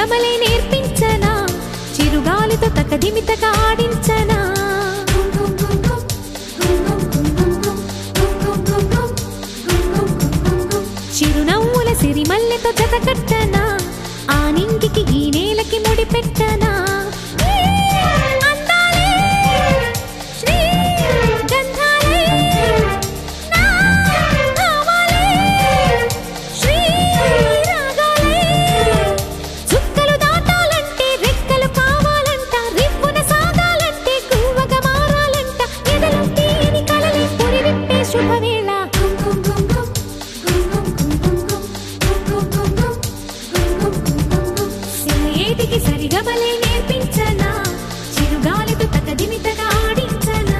సరిగమలే నేర్పించనా చిరుగాలితో తకదిమితగా ఆడించనా చిరునవ్వుల సిరిమల్లెతో జతకట్టనా ఆ నింగికి ఈ నేలకి ముడి పెట్టనా అందాలే శ్రీ గంధాలే నా భావాలే శ్రీ రాగాలే చుక్కలు దాటాలంటే రెక్కలు కావాలంట రిప్పున సాగాలంటే గువ్వగా మారాలంట ఎదలు తీయని కలలే పురి విప్పే శుభవేళ ఏటికి సరిగమలే నేర్పించనా చిరుగాలితో తకదిమితగా ఆడించనా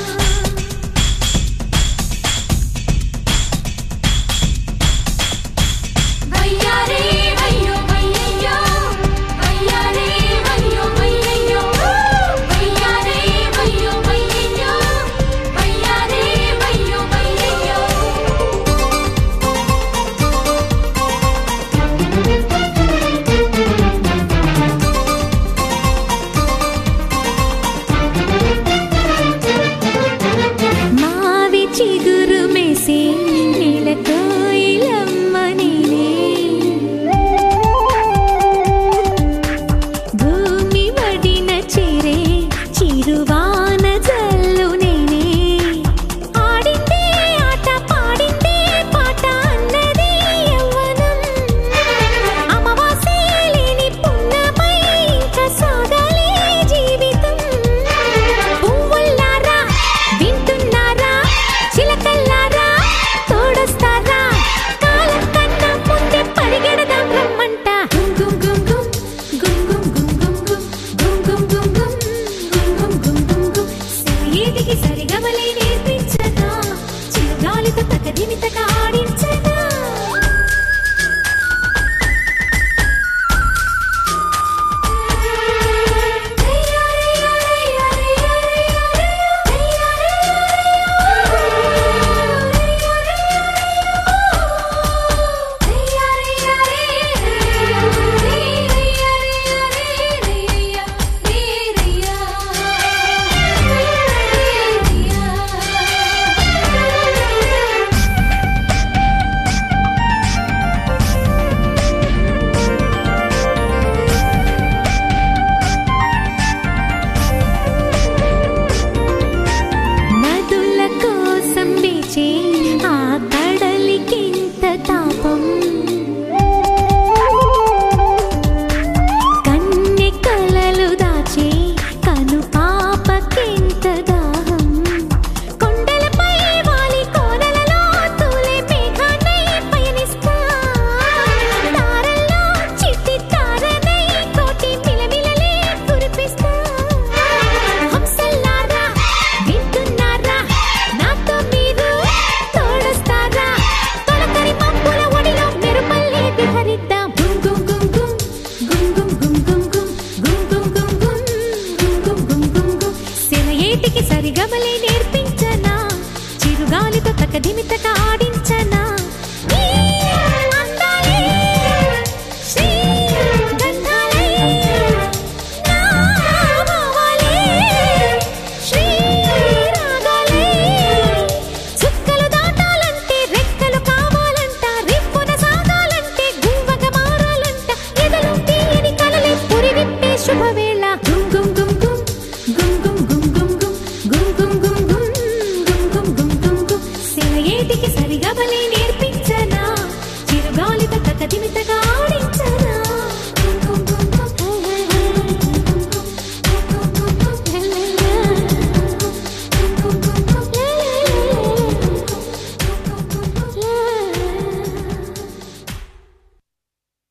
వయ్యారే వయ్యో వయ్యయ్యో వయ్యారే వయ్యో వయ్యయ్యో వయ్యారే వయ్యో వయ్యయ్యో వయ్యారే వయ్యో వయ్యయ్యో మావి చిగురు మెసే నీలతో ఇలమ్మ నేనే భూమి వడిన చేరే చిరువాన జల్లు నేనే ఆడిందే ఆట పాడిందే పాట అన్నది యవ్వనం అమావాస్య లేని పున్నమై ఇంకా సాగాలే జీవితం పువ్వుల్లారా వింటున్నారా చిలకల్లారా తోడొస్తారా కాలం కన్నా ముందే పరిగెడదాం రమ్మంట గుం గుం గుం గుం గుం గుం గుం గుం గుం గుం గుం గుం గుం గుం గుం గుం ఏటికి సరిగమలే నేర్పించనా చిరుగాలితో తకదిమితగా ఆడించనా నదుల కోసం వేచే ఆ కడలికింత తాపం కన్నె కలలు దాచే కను పాపకింత దాహం కొండలపై వాలి కోనలలో తూలే మేఘానై పయనిస్తా తారల్లో చిట్టి తారనై కోటి మిలమిలలే కురిపిస్తా హంసల్లారా వింటున్నారా నాతో మీరు తోడొస్తారా తొలకరి మబ్బుల ఒడిలో మెరుపల్లే విహరిద్దాం గుం గుం గుం గుం గుం గుం గుం గుం గుం గుం గుం గుం గుం గుం గుం గుం సెలయేటికి సరిగమలే నేర్పించనా చిరుగాలితో తకదిమితగా ఆడించనా ఈ అందాలే శ్రీ గంధాలే నా భావాలే శ్రీ రాగాలే చుక్కలు దాటాలంటే రెక్కలు కావాలంట రిప్పున సాగాలంటే గువ్వగా మారాలంట ఎదలు తీయని కలలే పురి విప్పే శుభవే